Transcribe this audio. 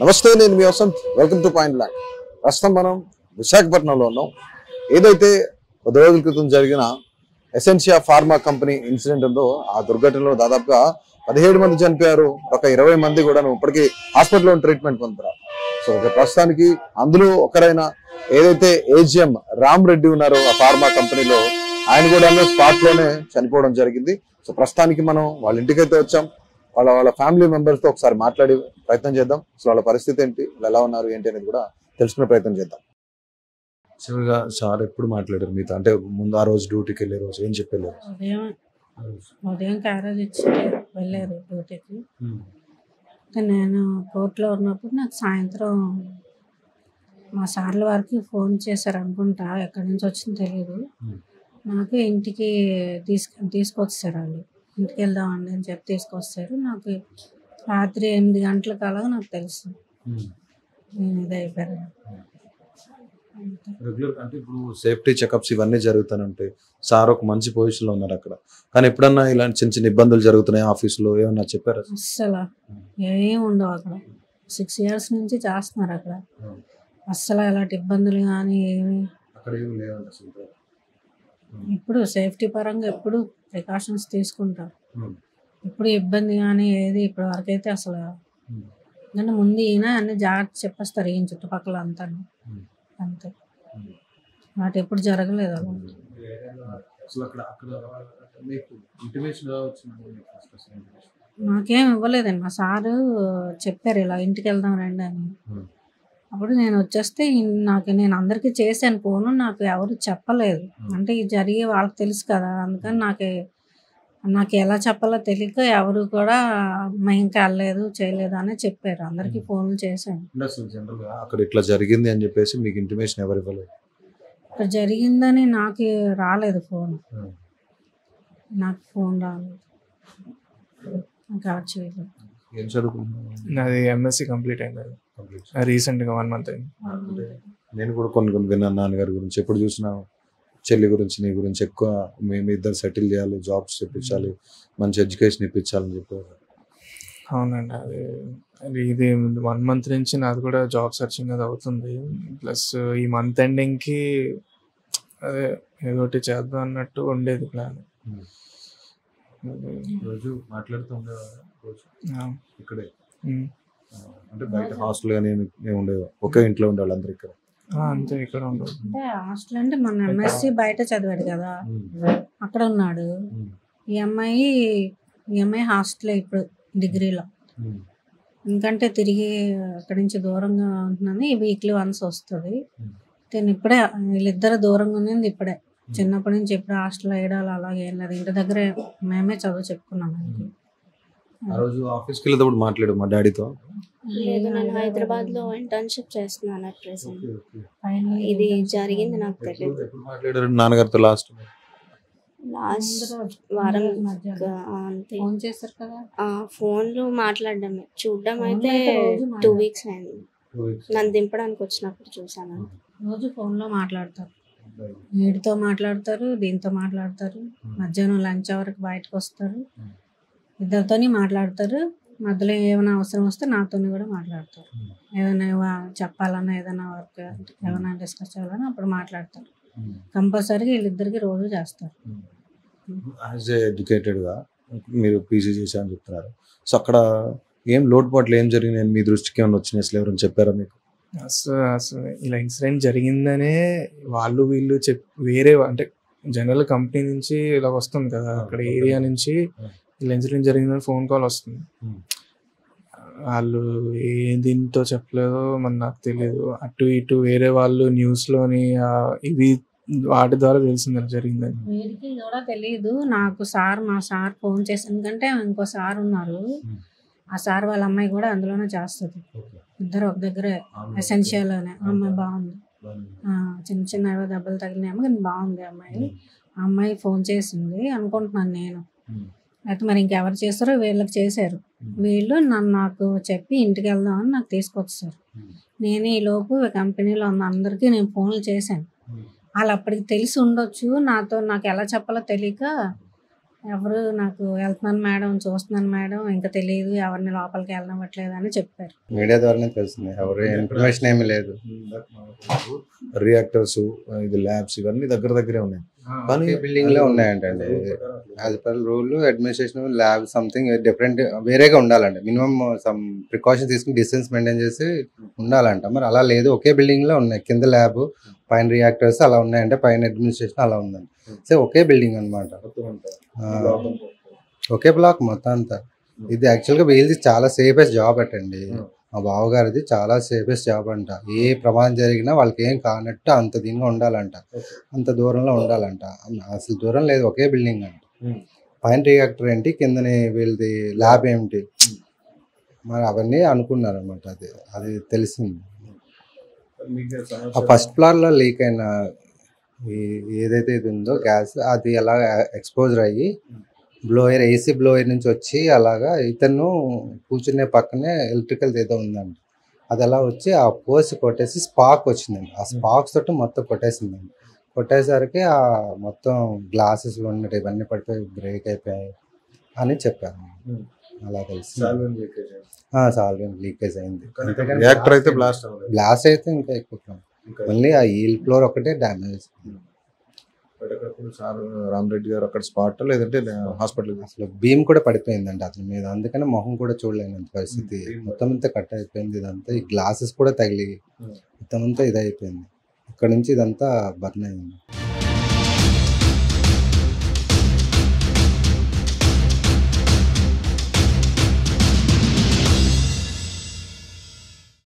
నమస్తే నేను మీ Vasanth welcome to point land ప్రస్తుతం మనం విశాఖపట్నంలో ఉన్నాం ఏదైతే కొద్ది రోజుల క్రితం జరిగిన ఎసెన్షియా ఫార్మా కంపెనీ ఇన్సిడెంట్ ఉందో ఆ దుర్ఘటనలో దాదాపుగా పదిహేడు మంది చనిపోయారు ఒక ఇరవై మంది కూడా ఇప్పటికీ హాస్పిటల్లో ట్రీట్మెంట్ పొందుతారు సో ఇక ప్రస్తుతానికి అందులో ఒకరైన ఏదైతే ఏజిఎం రామ్ రెడ్డి ఉన్నారో ఆ ఫార్మా కంపెనీలో ఆయన కూడా స్పాట్ లోనే చనిపోవడం జరిగింది సో ప్రస్తుతానికి మనం వాళ్ళ ఇంటికైతే వచ్చాం వాళ్ళ వాళ్ళ ఫ్యామిలీ మెంబర్స్ తో ఒకసారి మాట్లాడి ప్రయత్నం చేద్దాం అసలు వాళ్ళ పరిస్థితి ఏంటి వాళ్ళు ఎలా ఉన్నారు ఏంటి అనేది కూడా తెలుసుకునే ప్రయత్నం చేద్దాం చివరిగా సార్ ఎప్పుడు మాట్లాడారు మీతో అంటే ముందు ఆ రోజు డ్యూటీకి వెళ్ళే రోజు ఏం చెప్పారు ఉదయం ఉదయం క్యారేజ్ ఇచ్చి వెళ్ళారు డ్యూటీకి ఇంకా నేను కోర్టులో ఉన్నప్పుడు నాకు సాయంత్రం మా సార్ల వారికి ఫోన్ చేశారు అనుకుంటా ఎక్కడి నుంచి వచ్చిందో తెలియదు Hmm. నాకు ఇంటికి తీసుకు తీసుకొచ్చారు వాళ్ళు ఇంటికి వెళ్దామండి అని చెప్పి తీసుకొస్తారు నాకు రాత్రి ఎనిమిది గంటల కాలం నాకు తెలుసు నేను ఇది అయిపోయాను అంతే. రెగ్యులర్ అంటే ఇప్పుడు సేఫ్టీ చెకప్స్ ఇవన్నీ జరుగుతానంటాయి సార్ ఒక మంచి పొజిషన్ లో ఉన్నారు అక్కడ కానీ ఎప్పుడన్నా ఇలాంటి చిన్న చిన్న ఇబ్బందులు జరుగుతున్నాయి ఆఫీస్ లో ఏమన్నా చెప్పారా అస్సలు ఏం ఉండవు అక్కడ సిక్స్ ఇయర్స్ నుంచి చేస్తున్నారు అక్కడ అస్సలు ఎలాంటి ఇబ్బందులు కానీ ఏమి అక్కడ ఏమి లేవండి అసలు ఇప్పుడు సేఫ్టీ పరంగా ఎప్పుడు ప్రికాషన్స్ తీసుకుంటారు Hmm. ఇప్పుడు ఇబ్బంది కానీ ఏది ఇప్పటి వరకు అయితే అసలు ఎందుకంటే ముందు ఈయన అన్ని జాగ్రత్త చెప్పేస్తారు ఈయన చుట్టుపక్కల అంతా Hmm. అంతే వాటి ఎప్పుడు జరగలేదు అలా అసలు అక్కడ అక్కడ మీకు ఇంటిమేషన్ వచ్చింది నాకేం ఇవ్వలేదండి మా సారు చెప్పారు ఇలా ఇంటికి వెళ్దాం రండి అని Hmm. అప్పుడు నేను వచ్చేస్తే ఈయన- నాకు నేను అందరికీ చేశాను ఫోను నాకు ఎవరు చెప్పలేదు అంటే ఇది జరిగే వాళ్ళకి తెలుసు కదా అందుకని నాకు నాకు ఎలా చెప్పాలో తెలియక ఎవరు కూడా "అమ్మ ఇంకా వెళ్ళలేదు చేయలేదు అని చెప్పారు అందరికీ ఫోన్లు చేశాను అసలు జనరల్ గా అక్కడ ఇట్లా జరిగింది అని చెప్పేసి మీకు ఇంటిమేషన్ ఎవరు ఇవ్వలేదు ఇక్కడ జరిగిందని నాకు రాలేదు ఫోన్ నాకు ఫోన్ రాలేదు నాకు ఎవరు చేయలేదు ఏం చదువుకుంటున్నాను నాది ఎంఎస్సి కంప్లీట్ అయింది రీసెంట్గా వన్ మంత్ అయింది నేను కూడా కొన్ని కొన్ని విన్నాను నాన్నగారి గురించి ఎప్పుడు చూసినా చెల్లి గురించి నీ గురించి ఎక్కువ మేము ఇద్దరు సెటిల్ చేయాలి జాబ్స్ ఇప్పించాలి మంచి ఎడ్యుకేషన్ ఇప్పించాలని చెప్పారు అవునండి అది అది ఇది వన్ మంత్ నుంచి నాది కూడా జాబ్ సర్చింగ్ అది అవుతుంది ప్లస్ ఈ మంత్ ఎండింగ్కి అదే ఏదో ఒకటి చేద్దాం అన్నట్టు ఉండేది ప్లాన్ రోజు మాట్లాడుతూ ఉండేవారు రోజు ఇక్కడే ఉమ్. ఆ, అంటే బయట హాస్టల్ కానీ ఏమి ఉండేది ఒకే ఇంట్లో ఉండే వాళ్ళందరూ ఇక్కడ ఆ, అంతే ఇక్కడ ఉండదు అంటే హాస్టల్ అంటే మన ఎంఎస్సి బయట చదివాడు కదా అక్కడ ఉన్నాడు ఈ అమ్మాయి ఈ అమ్మాయి హాస్టల్ ఇప్పుడు డిగ్రీలో ఎందుకంటే తిరిగి అక్కడి నుంచి దూరంగా ఉంటున్నాను వీక్లీ వన్స్ వస్తుంది నేను ఇప్పుడే వీళ్ళిద్దరు దూరంగా ఉన్నది ఇప్పుడే చిన్నప్పటి నుంచి ఎప్పుడు హాస్టల్ వేయడాలు అలాగే ఏం లేదు ఇంటి దగ్గరే మేమే చదువు చెప్పుకున్నాం ఆయనకి. ఆ రోజు ఆఫీస్కి వెళ్ళేటప్పుడు మాట్లాడు మా డాడీతో లేదు నేను హైదరాబాద్ లో ఇంటర్న్షిప్ చేస్తున్నాను అట్ ప్రెసెంట్ Final ఇది year జరిగింది నాకు ఎప్పుడు తెలియదు ఎప్పుడు మాట్లాడారు నాన్నగారితో లాస్ట్ లాస్ట్ ముందు రోజు, వారం ముందు రోజు మధ్యాహ్నం. అంతే ఫోన్ చేశారు కదా ఫోన్ లో మాట్లాడడమే చూడడం Phone అయితే లో అయితే రోజు టూ మాట్లాడ- వీక్స్ అయింది నన్ను దింపడానికి వచ్చినప్పుడు చూసాను రోజు ఫోన్ లో మాట్లాడతారు వీడితో మాట్లాడతారు దీంతో మాట్లాడతారు మధ్యాహ్నం లంచ్ అవర్కి బయటకు వస్తారు Hmm. ఇద్దరితోని మాట్లాడతారు మధ్యలో ఏమైనా అవసరం వస్తే నాతోని కూడా మాట్లాడతారు Hmm. ఏమైనా ఇవా- చెప్పాలన్నా ఏదైనా వర్క్ ఏమైనా డిస్కస్ చేయాలన్నా అప్పుడు మాట్లాడతారు కంపల్సరీగా వీళ్ళిద్దరికి రోజు చేస్తారు యాజ్ ఏ ఎడ్యుకేటెడ్గా మీరు పీజీ చేశారని చెప్తున్నారు సో అక్కడ ఏం లోటుపాట్లు ఏం జరిగినాయి మీ దృష్టికి ఏమైనా వచ్చినాయి అసలు ఎవరైనా చెప్పారా మీకు అసలు అసలు ఇలా ఇన్సిడెంట్ జరిగిందనే వాళ్ళు వీళ్ళు చెప్ వేరే అంటే జనరల్ కంపెనీ నుంచి ఇలా వస్తుంది కదా అక్కడ ఏరియా నుంచి ఇలా ఇన్సిడెంట్ జరిగిందని ఫోన్ కాల్ వస్తుంది Hmm. వాళ్ళు ఏ దీంతో చెప్పలేదో మన నాకు తెలియదు అటు ఇటు వేరే వాళ్ళు న్యూస్లోని ఇవి వాటి ద్వారా తెలిసింది ఇలా జరిగిందని వీడికి కూడా తెలియదు నాకు సార్ మా సార్ ఫోన్ చేసి ఎందుకంటే ఇంకో సార్ ఉన్నారు Hmm. ఆ సార్ వాళ్ళ అమ్మాయి కూడా అందులోనే చేస్తుంది ఇద్దరు ఒక దగ్గరే ఎసెన్షియల్ అనే అమ్మాయి బాగుంది ఆ, చిన్న చిన్న ఏవో దెబ్బలు తగిలినాయేమో కానీ బాగుంది ఆ అమ్మాయి ఆ అమ్మాయి ఫోన్ చేసింది అనుకుంటున్నాను నేను అయితే మరి ఇంకెవరు చేస్తారో వీళ్ళకి చేశారు వీళ్ళు నన్ను నాకు చెప్పి ఇంటికి వెళ్దామని నాకు తీసుకొచ్చారు నేను ఈ లోపు కంపెనీలో ఉన్న అందరికీ నేను ఫోన్లు చేశాను వాళ్ళు అప్పటికి తెలిసి ఉండొచ్చు నాతో నాకు ఎలా చెప్పాలో తెలియక ఎవరు నాకు వెళ్తున్నాను మేడం చూస్తున్నాను మేడం ఇంకా తెలియదు ఎవరిని లోపలికి వెళ్ళనివ్వట్లేదు అని చెప్పారు మీడియా ద్వారానే తెలిసింది ఎవరు ఇన్ఫర్మేషన్ ఏమీ లేదు రియాక్టర్స్ ఇది ల్యాబ్స్ ఇవన్నీ దగ్గర దగ్గరే ఉన్నాయి కానీ బిల్డింగ్ లో ఉన్నాయంటండి as per rule administration lab something different వేరేగా ఉండాలండి మినిమం సమ్ ప్రికాషన్ తీసుకుని డిస్టెన్స్ మెయింటైన్ చేసి ఉండాలంట మరి అలా లేదు ఒకే బిల్డింగ్ లో ఉన్నాయి కింద ల్యాబ్ పైన రియాక్టర్స్ అలా ఉన్నాయంటే పైన అడ్మినిస్ట్రేషన్ అలా ఉందండి సో ఒకే బిల్డింగ్ అనమాట ఒకే బ్లాక్ మొత్తం అంతా ఇది యాక్చువల్గా వీళ్ళది చాలా సేఫెస్ట్ జాబ్ అటండి మా బావగారిది చాలా సేఫెస్ట్ జాబ్ అంట ఏ ప్రమాదం జరిగినా వాళ్ళకి ఏం కానట్టు అంత దీనిగా ఉండాలంట అంత దూరంలో ఉండాలంట అసలు దూరం లేదు ఒకే బిల్డింగ్ అంట Hmm. పైన రియాక్టర్ ఏంటి కిందని వీళ్ళది ల్యాబ్ ఏమిటి మరి అవన్నీ అనుకున్నారు అనమాట అది అది తెలిసింది ఆ ఫస్ట్ ఫ్లోర్ లో లీక్ అయిన ఈ- ఏదైతే ఇది ఉందో గ్యాస్ అది అలా ఎక్స్పోజర్ అయ్యి బ్లోయర్ ఏసీ బ్లోయర్ నుంచి వచ్చి అలాగా ఇతను కూర్చునే పక్కనే ఎలక్ట్రికల్ ఏదో ఉందండి అది అలా వచ్చి ఆ పోసి కొట్టేసి స్పాక్ వచ్చిందండి ఆ స్పాక్స్ తోటి మొత్తం కొట్టేసిందండి కొట్టేసరికి ఆ మొత్తం గ్లాసెస్ ఉన్నట్టు ఇవన్నీ పడిపోయి బ్రేక్ అయిపోయాయి అని చెప్పారు Hmm. అలా తెలిసి సాల్వెంట్ లీకేజ్ అయింది రియాక్టర్ అయితే బ్లాస్ట్ అవ్వలేదు గ్లాస్ అయితే ఇంకా ఎక్కువ ఓన్లీ ఆ ఈల్ ఫ్లోర్ ఒకటే డ్యామేజ్ అక్కడప్పుడు సార్ రామరెడ్డి గారు అక్కడ స్పాట్ లేదంటే హాస్పిటల్ అసలు భీమ్ కూడా పడిపోయిందండి అతని మీద అందుకని మొహం కూడా చూడలేనంత పరిస్థితి Hmm. మొత్తం అంతా కట్ అయిపోయింది ఇదంతా ఈ గ్లాసెస్ కూడా తగిలి Hmm. మొత్తం అంతా ఇది అయిపోయింది ఇక్కడ నుంచి ఇదంతా బర్న్ అయింది